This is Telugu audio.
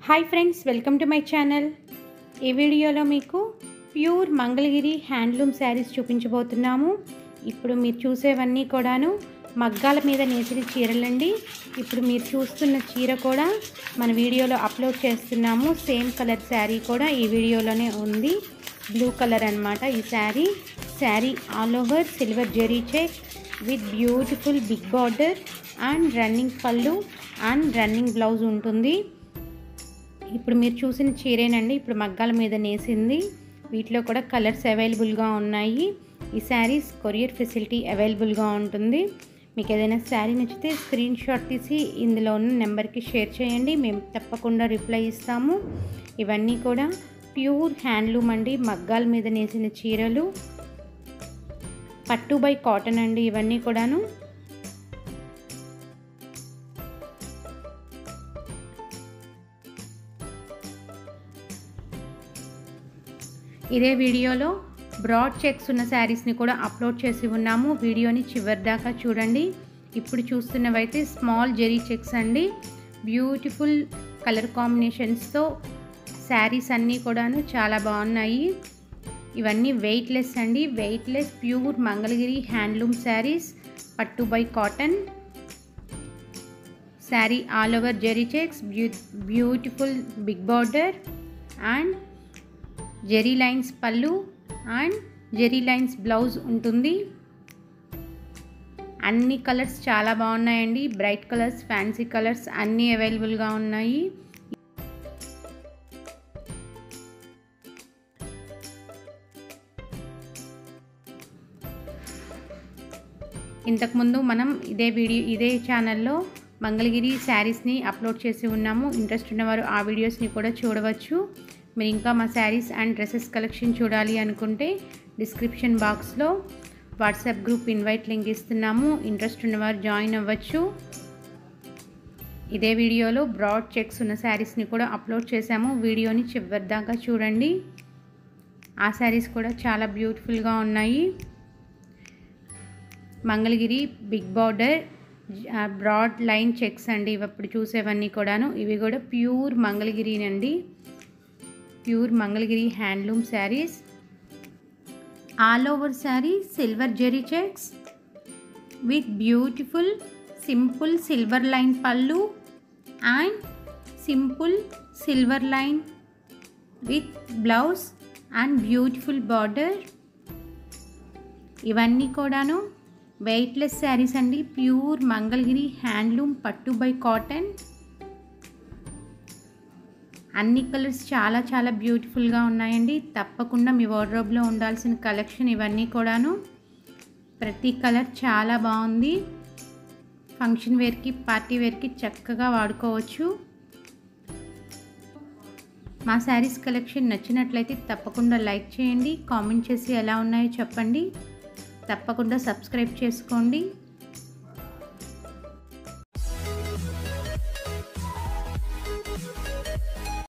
hi friends welcome to my channel ఈ వీడియోలో మీకు ప్యూర్ మంగళగిరి హ్యాండ్లూమ్ శారీస్ చూపించబోతున్నాము ఇప్పుడు మీరు చూసేవన్నీ కూడాను మగ్గాల మీద నేసిన చీరలండి ఇప్పుడు మీరు చూస్తున్న చీర కూడా మన వీడియోలో అప్లోడ్ చేస్తున్నాము సేమ్ కలర్ శారీ కూడా ఈ వీడియోలోనే ఉంది బ్లూ కలర్ అన్నమాట ఈ sari sari all over silver zari check with beautiful big border and running పళ్ళు అండ్ రన్నింగ్ బ్లౌజ్ ఉంటుంది ఇప్పుడు మీరు చూసిన చీరేనండి ఇప్పుడు మగ్గాల మీద నేసింది వీటిలో కూడా కలర్స్ అవైలబుల్గా ఉన్నాయి ఈ శారీస్ కొరియర్ ఫెసిలిటీ అవైలబుల్గా ఉంటుంది మీకు ఏదైనా శారీ నచ్చితే స్క్రీన్ షాట్ తీసి ఇందులో ఉన్న నెంబర్కి షేర్ చేయండి మేము తప్పకుండా రిప్లై ఇస్తాము ఇవన్నీ కూడా ప్యూర్ హ్యాండ్లూమ్ అండి మగ్గాల మీద నేసిన చీరలు పట్టు బై కాటన్ అండి ఇవన్నీ కూడాను ఇదే వీడియోలో బ్రాడ్ చెక్స్ ఉన్న శారీస్ని కూడా అప్లోడ్ చేసి ఉన్నాము వీడియోని చివరి దాకా చూడండి ఇప్పుడు చూస్తున్నవైతే స్మాల్ జెరీ చెక్స్ అండి బ్యూటిఫుల్ కలర్ కాంబినేషన్స్తో శారీస్ అన్నీ కూడాను చాలా బాగున్నాయి ఇవన్నీ వెయిట్లెస్ అండి weightless pure Mangalagiri handloom saris పట్టు by cotton sari all over zari checks beau beautiful big border and zari lines పళ్ళు అండ్ జెరీ లైన్స్ బ్లౌజ్ ఉంటుంది అన్ని కలర్స్ చాలా బాగున్నాయండి బ్రైట్ కలర్స్ ఫ్యాన్సీ కలర్స్ అన్నీ అవైలబుల్గా ఉన్నాయి ఇంతకుముందు మనం ఇదే వీడియో ఇదే ఛానల్లో మంగళగిరి శారీస్ని అప్లోడ్ చేసి ఉన్నాము ఇంట్రెస్ట్ ఉన్నవారు ఆ వీడియోస్ని కూడా చూడవచ్చు మీరు ఇంకా మా శారీస్ అండ్ డ్రెస్సెస్ కలెక్షన్ చూడాలి అనుకుంటే డిస్క్రిప్షన్ బాక్స్లో వాట్సాప్ గ్రూప్ ఇన్వైట్ లింక్ ఇస్తున్నాము ఇంట్రెస్ట్ ఉన్నవారు జాయిన్ అవ్వచ్చు ఇదే వీడియోలో బ్రాడ్ చెక్స్ ఉన్న శారీస్ని కూడా అప్లోడ్ చేశాము వీడియోని చివరి దాకా చూడండి ఆ శారీస్ కూడా చాలా బ్యూటిఫుల్గా ఉన్నాయి Mangalagiri big border broad line checks అండి ఇవి అప్పుడు చూసేవన్నీ కూడాను ఇవి కూడా ప్యూర్ మంగళగిరినండి pure Mangalagiri handloom saris all over sari silver zari checks with beautiful simple silver line పళ్ళు and simple silver line with blouse and beautiful border ఇవన్నీ కూడాను వెయిట్లెస్ శారీస్ అండి ప్యూర్ మంగళగిరి హ్యాండ్లూమ్ పట్టు బై కాటన్ అన్ని కలర్స్ చాలా చాలా బ్యూటిఫుల్గా ఉన్నాయండి తప్పకుండా మీ వార్డ్రోబ్లో ఉండాల్సిన కలెక్షన్ ఇవన్నీ కూడాను ప్రతి కలర్ చాలా బాగుంది ఫంక్షన్ వేర్కి పార్టీ వేర్కి చక్కగా వాడుకోవచ్చు మా శారీస్ కలెక్షన్ నచ్చినట్లయితే తప్పకుండా లైక్ చేయండి కామెంట్ చేసి ఎలా ఉన్నాయో చెప్పండి తప్పకుండా సబ్స్క్రైబ్ చేసుకోండి